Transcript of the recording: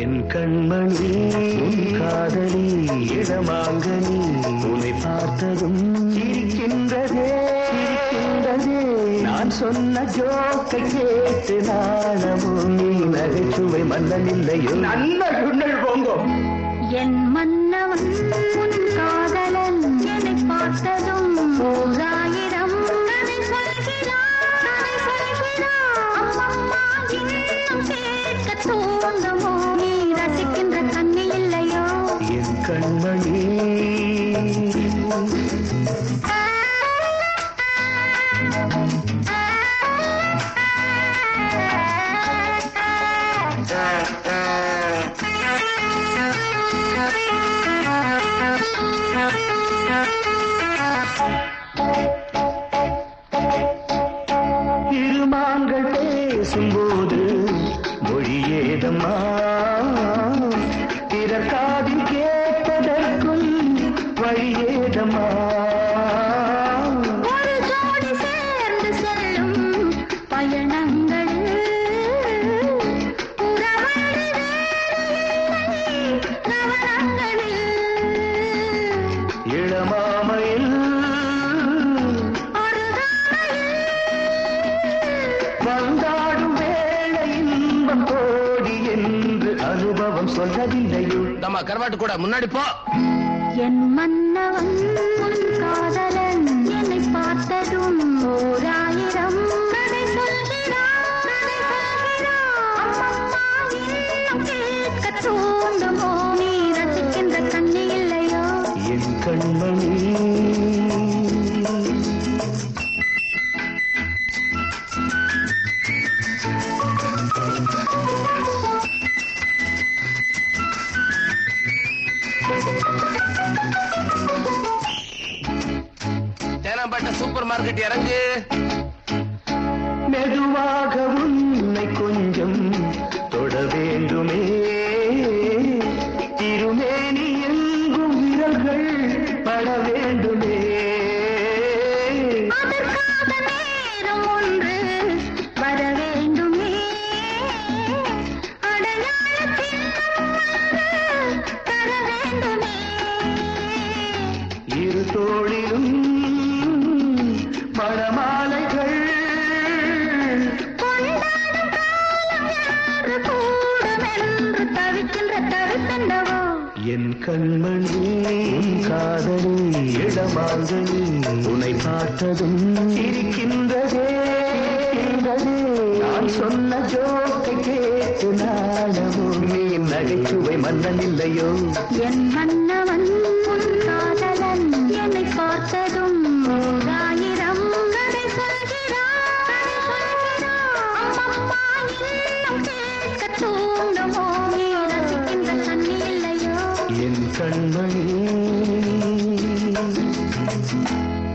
என் கண்மணி உன் காதலி இடமாங்கனி உன்னை பார்த்ததும் இருக்கின்றதே இருக்கின்றதே நான் சொன்ன ஜோக்கை கேட்டு நாணமும் நீ நகைச்சுவை மன்னன் இல்லையோ நல்ல சுண்ணல் போங்கோ என் மன்னவன் உன் காதலன் என்னை பார்த்ததும் ஓராயிரம் கதை சொல்கிறான் கதை சொல்கிறான் அம்மம்மா இன்னும் கேட்க தூண்டுமோ நீ ரசிக்கின்ற கண்ணி இல்லையோ என் கண்மணி திருமாங்கள் பேசும்போது மொழியேதம்மா பிறர் காதில் கேட்பதற்கும் வழியேதம்மா ஒரு ஜோடி சேர்ந்து செல்லும் பயணங்கள் உறவழி வேறு நவரங்களில் இளமாமையில் ஒரு வந்தாடும் வேளை இன்பம் கோடி என்று அனுபவம் சொல்லவில்லையோ நம்ம கருவாட்டு கூட முன்னாடி போ என் மன்னவன் உன் காதலன் என்னை பார்த்ததும் ஓராயிரம் கதை சொல்கிறான் கதை சொல்கிறான் அம்மம்மா இன்னும் கேட்க தூண்டுமோ நீ ரசிக்கின்ற கண்ணி இல்லையோ என் கண்மணி தேனாம்பேட்டை சூப்பர் மார்க்கெட் இறங்கு மெதுவாக உன்னை கொஞ்சம் தொட வேண்டுமே திருமேனி எங்கும் விரல்கள் பட வேண்டுமே அதற்காக நேரம் ஒன்று வர வேண்டுமே அடையாளத்தில் தர வேண்டுமே இரு தோளிலும் மணமாலைகள் கொண்டாடும் காலம் யாரு கூடுமென்று தவிக்கின்ற தவித்தண்டவோ என் கண்மணி உன் காதலி இடமாங்கனி உன்னை பார்த்ததும் இருக்கின்றதே இருக்கின்றதே. நான் சொன்ன ஜோக்கை கேட்டு நாடமும் நீ நகைச்சுவை மன்னன் இல்லையோ என் மன்னவன் உன் காதலன் என்னை பார்த்ததும் ஓராயிரம் கதை சொல்கிறான் கதை சொல்கிறான் அம்மம்மா இன்னும் கேட்க தூண்டுமோ நீ ரசிக்கின்ற கண்ணி இல்லையோ என் கண்மணி